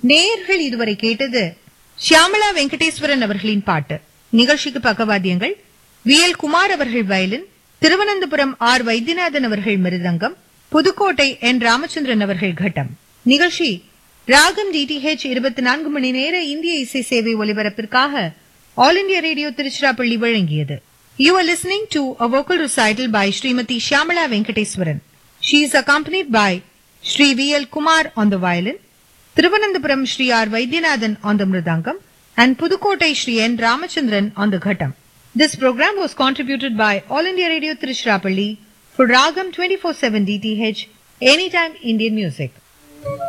நேயர்கள் இதுவரை கேட்டது ஷியாமளா வெங்கடேஸ்வரன் அவர்களின் பாட்டு நிகழ்ச்சிக்கு பக்கவாத்தியங்கள் வி எல் குமார் அவர்கள் வயலின் திருவனந்தபுரம் ஆர் வைத்தியநாதன் அவர்கள் மிருதங்கம் புதுக்கோட்டை என் ராமச்சந்திரன் அவர்கள் கட்டம் நிகழ்ச்சி ராகம் டிடிஹெச் இருபத்தி நான்கு மணி நேர இந்திய இசை சேவை ஒலிபரப்பிற்காக ஆல் இண்டியா ரேடியோ திருச்சிராப்பள்ளி வழங்கியது you are listening to a vocal recital by Shrimati Shyamala Venkateswaran She is accompanied by Sri V.L. Kumar on the violin, Thiruvananthapuram Sri R. Vaidyanathan on the mridangam, and Pudukkottai Sri N. Ramachandran on the ghatam. This program was contributed by All India Radio Tiruchirappalli for Ragam 24/7 DTH Anytime Indian Music.